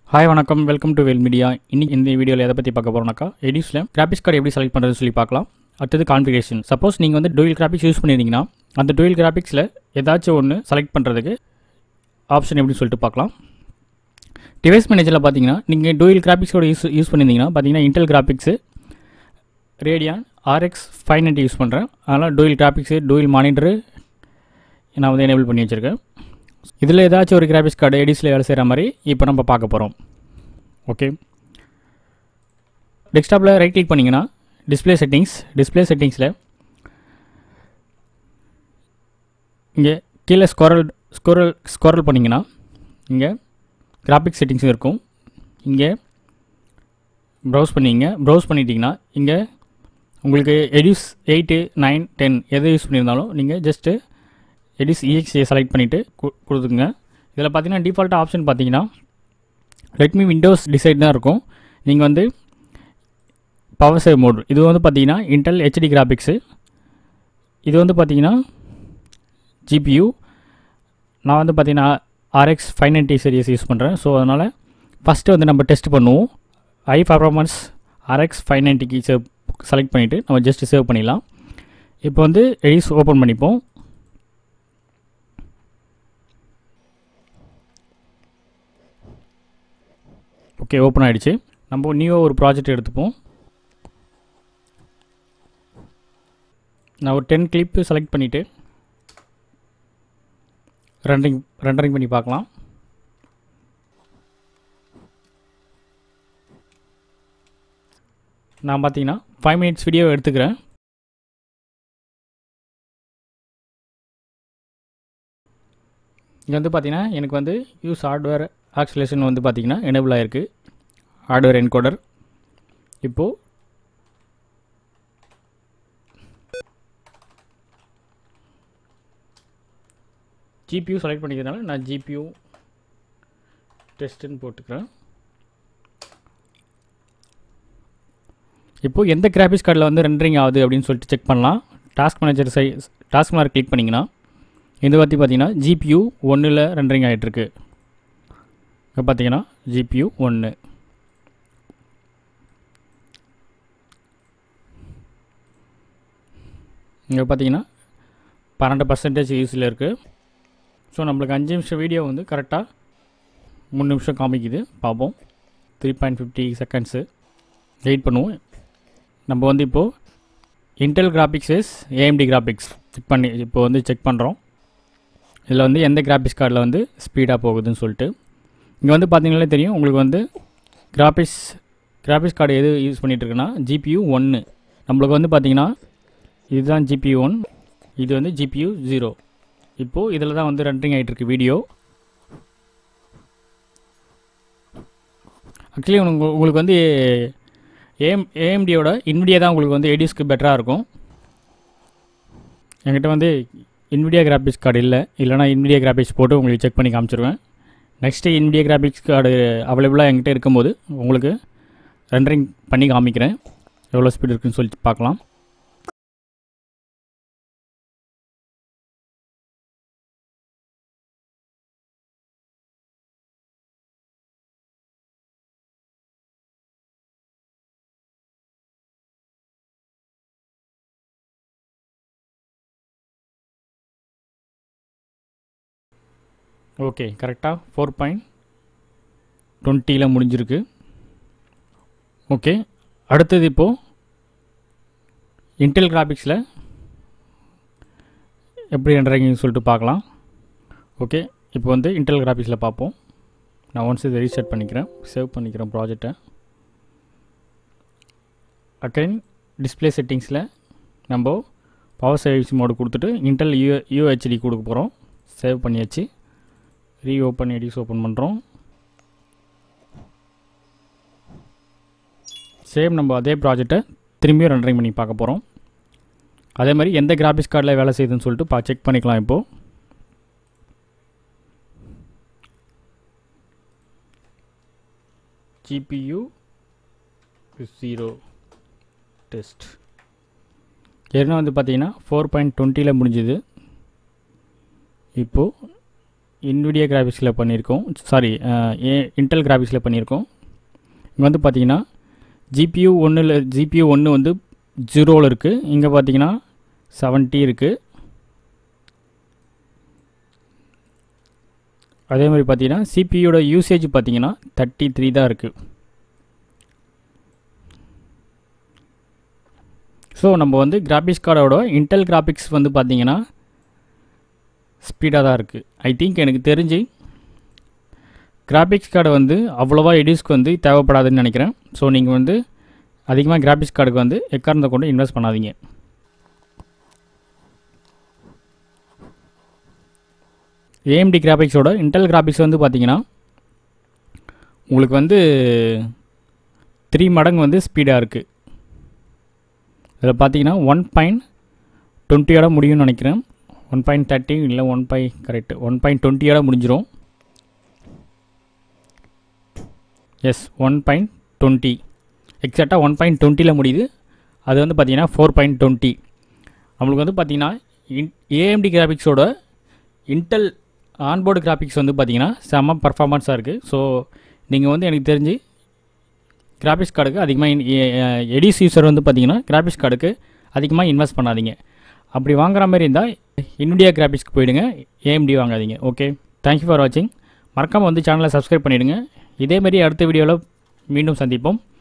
hi வணக்கம் welcome to well media இன்னைக்கு இந்த வீடியோவில் எதை பற்றி பார்க்க போகிறோம்னாக்கா எடியூஸில் கிராபிக்ஸ் கார்டு எப்படி செலக்ட் பண்ணுறதுன்னு சொல்லி பார்க்கலாம் அடுத்தது கான்ஃபிகரேஷன் சப்போஸ் நீங்கள் வந்து டூயல் கிராபிக்ஸ் யூஸ் பண்ணியிருந்தீங்கன்னா அந்த டூயல் கிராபிக்ஸில் ஏதாச்சும் ஒன்று செலக்ட் பண்ணுறதுக்கு ஆப்ஷன் எப்படின்னு சொல்லிட்டு பார்க்கலாம் டிவைஸ் மேனேஜரில் பார்த்தீங்கன்னா நீங்கள் டூயல் கிராபிக்ஸோட யூஸ் யூஸ் பண்ணியிருந்தீங்கன்னா பார்த்தீங்கன்னா Intel graphics Radeon RX five ninety use பண்ணுறேன் அதனால் டூயல் கிராபிக்ஸு டூயல் மானிட்டரு நான் வந்து எனேபிள் பண்ணி வச்சுருக்கேன் இதில் ஏதாச்சும் ஒரு கிராபிக்ஸ் கார்டு எடிஸில் வேலை செய்கிற மாதிரி இப்போ நம்ம பார்க்க போகிறோம் ஓகே டெஸ்க்டாப்பில் ரைட் கிளிக் பண்ணிங்கன்னா டிஸ்பிளே செட்டிங்ஸ் டிஸ்பிளே செட்டிங்ஸில் இங்கே கீழே ஸ்கொரல் ஸ்கொரல் ஸ்கொரல் பண்ணிங்கன்னா இங்கே கிராபிக்ஸ் செட்டிங்ஸ் இருக்கும் இங்கே ப்ரௌஸ் பண்ணிங்க ப்ரௌஸ் பண்ணிட்டீங்கன்னா இங்கே உங்களுக்கு எடியூஸ் எயிட்டு நைன் டென் எது யூஸ் பண்ணியிருந்தாலும் நீங்கள் ஜஸ்ட்டு எடிஸ் இஎக்ஸியை செலக்ட் பண்ணிவிட்டு கொடுத்துங்க இதில் பார்த்தீங்கன்னா டிஃபால்ட்டாக ஆப்ஷன் பார்த்தீங்கன்னா ரெட்மி விண்டோஸ் டிசைட் தான் இருக்கும் நீங்கள் வந்து பவர் சேவ் மோட் இது வந்து பார்த்தீங்கன்னா இன்டெல் ஹெச்டி கிராபிக்ஸு இது வந்து பார்த்தீங்கன்னா ஜிபியூ நான் வந்து பார்த்தீங்கன்னா RX five ninety series use பண்ணுறேன் ஸோ அதனால் ஃபஸ்ட்டு வந்து நம்ம டெஸ்ட் பண்ணுவோம் ஐ பர்ஃபார்மன்ஸ் ஆர்எக்ஸ் ஃபைவ் நைன்ட்டிக்கு சேவ் செலக்ட் பண்ணிவிட்டு நம்ம ஜஸ்ட் சேவ் பண்ணிடலாம் இப்போ வந்து எடிஸ் ஓப்பன் பண்ணிப்போம் ஓகே ஓப்பன் ஆகிடுச்சு நம்ம நியூ ஒரு ப்ராஜெக்ட் எடுத்துப்போம் நான் ஒரு டென் கிளிப்பு செலக்ட் பண்ணிவிட்டு ரெண்டரிங் ரெண்டரிங் பண்ணி பார்க்கலாம் நான் பார்த்தீங்கன்னா ஃபைவ் மினிட்ஸ் வீடியோ எடுத்துக்கிறேன் இங்கே வந்து பார்த்தீங்கன்னா எனக்கு வந்து யூஸ் ஹார்ட்வேர் ஆக்சிலேஷன் வந்து பார்த்திங்கன்னா எனேபிள் ஆகிருக்கு ஹார்ட்வேர் என்கோடர் இப்போது ஜிபியூ செலக்ட் பண்ணிக்கிறதுனால நான் ஜிபியூ டெஸ்ட்டுன்னு போட்டுக்கிறேன் இப்போது எந்த கிராஃபிக்ஸ் கார்டில் வந்து ரெண்டரிங் ஆகுது அப்படின்னு சொல்லிட்டு செக் பண்ணலாம் டாஸ்க் மேனேஜர் சை டாஸ்க் மேனேஜர் கிளிக் பண்ணிங்கன்னா இது பற்றி பார்த்தீங்கன்னா ஜிபியூ ஒன்றில் ரெண்டரிங் ஆகிட்டுருக்கு இப்போ பார்த்தீங்கன்னா ஜிபியூ ஒன்று இங்கே பார்த்தீங்கன்னா பன்னெண்டு பர்சன்டேஜ் யூஸில் இருக்குது ஸோ நம்மளுக்கு அஞ்சு நிமிஷம் வீடியோ வந்து கரெக்டாக மூணு நிமிஷம் காமிக்குது பார்ப்போம் three point fifty seconds wait பண்ணுவோம் நம்ம வந்து இப்போது Intel graphics AMD graphics check பண்ணி இப்போ வந்து செக் பண்ணுறோம் இதில் வந்து எந்த கிராபிக்ஸ் கார்டில் வந்து ஸ்பீடாக போகுதுன்னு சொல்லிட்டு இங்கே வந்து பார்த்தீங்கனாலே தெரியும் உங்களுக்கு வந்து கிராபிக்ஸ் கிராபிக்ஸ் கார்டு எது யூஸ் பண்ணிகிட்ருக்குன்னா ஜிபியூ ஒன்று நம்மளுக்கு வந்து பார்த்தீங்கன்னா இதுதான் ஜிபியூ ஒன் இது வந்து ஜிபியூ ஜீரோ இப்போது இதில் தான் வந்து ரெண்டரிங் ஆகிட்டுருக்கு வீடியோ ஆக்சுவலி உங்களுக்கு உங்களுக்கு வந்து ஏஎம் ஏஎம்டியோட இன்விடியா தான் உங்களுக்கு வந்து எடிஸ்க்கு பெட்டராக இருக்கும் என்கிட்ட வந்து இன்விடியா கிராஃபிக்ஸ் கார்டு இல்லை இல்லைனா இன்விடியா கிராஃபிக்ஸ் போட்டு உங்களுக்கு செக் பண்ணி காமிச்சிருவேன் நெக்ஸ்ட்டு இன்விடியா கிராஃபிக்ஸ் கார்டு அவைலபிளாக என்கிட்ட இருக்கும்போது உங்களுக்கு ரெண்டரிங் பண்ணி காமிக்கிறேன் எவ்வளோ ஸ்பீட் இருக்குன்னு சொல்லி பார்க்கலாம் ஓகே கரெக்டாக ஃபோர் பாயிண்ட் டுவெண்ட்டியில் முடிஞ்சிருக்கு ஓகே அடுத்தது இப்போது இன்டெல் கிராபிக்ஸில் எப்படி ரெண்டரைங்க சொல்லிட்டு பார்க்கலாம் ஓகே இப்போ வந்து இன்டெல் கிராபிக்ஸில் பார்ப்போம் நான் ஒன்ஸ் இதை ரீசெட் பண்ணிக்கிறேன் சேவ் பண்ணிக்கிறேன் ப்ராஜெக்டை அகைன் டிஸ்பிளே செட்டிங்ஸில் நம்ம பவர் சேவிங்ஸ் மோடு கொடுத்துட்டு இன்டெல் யூ யூஹெச்டி கொடுக்க போகிறோம் சேவ் பண்ணியாச்சு ரீ ஓப்பன் எடிஸ் ஓப்பன் பண்ணுறோம் சேம் நம்ம அதே ப்ராஜெக்டை திரும்பியும் ரெண்டரிங் பண்ணி பார்க்க போகிறோம் அதே மாதிரி எந்த கிராஃபிக்ஸ் கார்டில் வேலை செய்யுதுன்னு சொல்லிட்டு பா செக் பண்ணிக்கலாம் இப்போது ஜிபியு ஜீரோ டெஸ்ட் ஏன்னா வந்து பார்த்தீங்கன்னா ஃபோர் பாயிண்ட் டுவெண்ட்டியில் முடிஞ்சுது இப்போது இன்விடியா கிராஃபிக்ஸில் பண்ணியிருக்கோம் சாரி ஏ இன்டெல் கிராஃபிக்ஸில் பண்ணியிருக்கோம் இங்கே வந்து பார்த்தீங்கன்னா ஜிபியூ ஒன்றில் ஜிபியூ ஒன்று வந்து ஜீரோவில் இருக்குது இங்கே பார்த்தீங்கன்னா செவன்ட்டி இருக்குது அதே மாதிரி பார்த்தீங்கன்னா சிபியோட யூசேஜ் பார்த்தீங்கன்னா தேர்ட்டி த்ரீ தான் இருக்குது ஸோ நம்ம வந்து கிராஃபிக்ஸ் கார்டோட இன்டெல் கிராஃபிக்ஸ் வந்து பார்த்தீங்கன்னா ஸ்பீடாக தான் இருக்குது ஐ திங்க் எனக்கு தெரிஞ்சு கிராஃபிக்ஸ் கார்டு வந்து அவ்வளோவா எடியூஸ்க்கு வந்து தேவைப்படாதுன்னு நினைக்கிறேன் ஸோ நீங்கள் வந்து அதிகமாக கிராஃபிக்ஸ் கார்டுக்கு வந்து எக்காரணத்தை கொண்டு இன்வெஸ்ட் பண்ணாதீங்க ஏஎம்டி கிராஃபிக்ஸோட இன்டெல் கிராஃபிக்ஸ் வந்து பார்த்தீங்கன்னா உங்களுக்கு வந்து த்ரீ மடங்கு வந்து ஸ்பீடாக இருக்குது இதில் பார்த்தீங்கன்னா ஒன் பாயிண்ட் டுவெண்ட்டியோட முடியும்னு நினைக்கிறேன் ஒன் பாயிண்ட் தேர்ட்டி இல்லை one by correct one point டுவெண்ட்டியோட முடிஞ்சிரும் எஸ் ஒன் பாயிண்ட் டுவெண்ட்டி எக்ஸாக்டாக ஒன் பாயிண்ட் டுவெண்ட்டியில் முடியுது அது வந்து பார்த்தீங்கன்னா ஃபோர் பாயிண்ட் டுவெண்ட்டி நம்மளுக்கு வந்து பார்த்தீங்கன்னா இன் ஏஎம்டி கிராஃபிக்ஸோட இன்டெல் ஆன்போர்டு கிராஃபிக்ஸ் வந்து பார்த்தீங்கன்னா செம்ம பர்ஃபார்மன்ஸாக இருக்குது ஸோ நீங்கள் வந்து எனக்கு தெரிஞ்சு கிராஃபிக்ஸ் கார்டுக்கு அதிகமாக எடிஸ் யூசர் வந்து பார்த்தீங்கன்னா கிராஃபிக்ஸ் கார்டுக்கு அதிகமாக இன்வெஸ்ட் பண்ணாதீங்க அப்படி வாங்குற மாதிரி இருந்தால் இன்விடியா கிராஃபிக்ஸ்க்கு போயிடுங்க ஏஎம்டி வாங்காதீங்க ஓகே தேங்க்யூ ஃபார் வாட்சிங் மறக்காமல் வந்து சேனலை சப்ஸ்கிரைப் பண்ணிவிடுங்க இதேமாரி அடுத்த வீடியோவில் மீண்டும் சந்திப்போம்